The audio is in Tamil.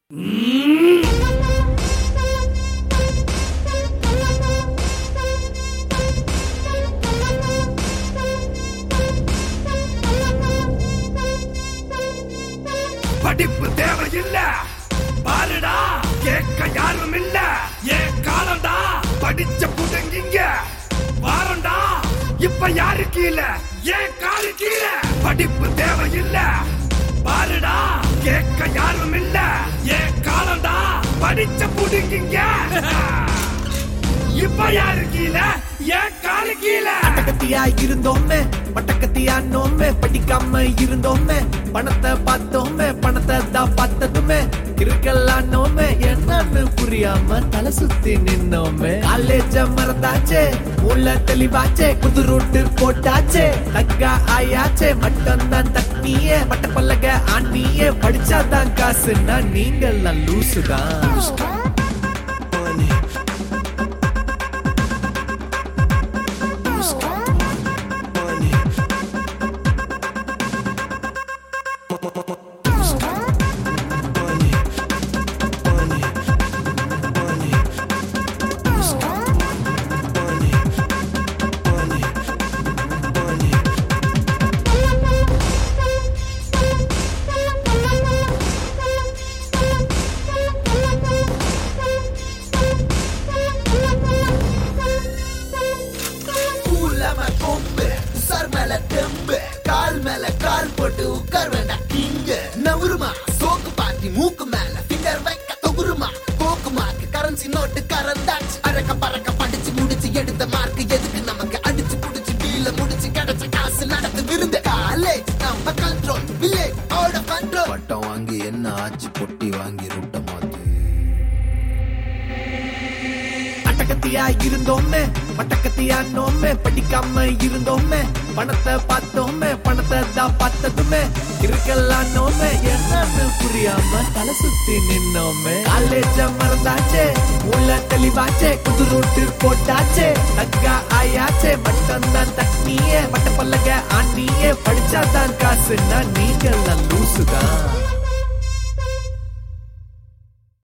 படிப்பு தேவையில்ல பாருடா கேட்க யாரும் இல்ல ஏன் காலம்டா படிச்ச புடுங்கிங்க வாரண்டா இப்ப யாரு கீழ ஏன் காலு கீழ படிப்பு தேவையில்ல பாருடா கேட்க யாரும் இல்ல ஏன் காலம்டா படிச்ச புடுங்கிங்க இப்ப யாரு கீழ ஏன் காலு கீழ பட்டக்கத்தியா இருந்தோமே பட்டக்கத்தியா நோமே படிக்காம இருந்தோமே பணத்தை பார்த்தோமே பணத்தை தான் பார்த்ததுமே இருக்கலாம் நோமே என்னன்னு புரியாம தலை சுத்தி நின்னோமே காலேஜ மறந்தாச்சே உள்ள தெளிவாச்சே புது ரூட்டு போட்டாச்சே தக்கா ஆயாச்சே மட்டும் தான் தக்கியே மட்ட பல்லக ஆண்டியே படிச்சாதான் காசுன்னா நீங்கெல்லாம் லூசுதான் கூலம கொம்பு சர் மேல தெம்பு கால் மேல கால் போட்டு உட்கார் வேண்டாம் இங்க நவுருமா சோக்கு பாட்டி மூக்கு மேல ஃபிங்கர் வைக்க தொகுருமா போக்கு மார்க் கரன்சி நோட்டு கரந்தாச்சு அறக்க பறக்க படிச்சு முடிச்சு எடுத்த மார்க் எதுக்கு நமக்கு அடிச்சு புடிச்சு டீல முடிச்சு கிடைச்ச காசு நடத்து விருந்த காலேஜ் நம்ம கண்ட்ரோல் வில்லேஜ் ஆட கண்ட்ரோல் பட்டம் வாங்கி என்ன ஆச்சு பொட்டி வாங்கி ருட்ட மாத்து அட்டகத்தியா இருந்தோமே பட்டக்கத்தியா நோமே படிக்காம இருந்தோமே பணத்தை பார்த்தோமே பணத்தை தான் பார்த்ததுமே இருக்கலாம் நோமே என்னன்னு புரியாம தலை சுத்தி நின்னோமே காலேஜ மறந்தாச்சே உள்ள தெளிவாச்சே புது ரூட்டு போட்டாச்சே தக்கா ஆயாச்சே மட்டும் தான் தக்கியே பட்ட பல்லக ஆண்டியே படிச்சாதான் காசுன்னா நீங்கெல்லாம் லூசுதான்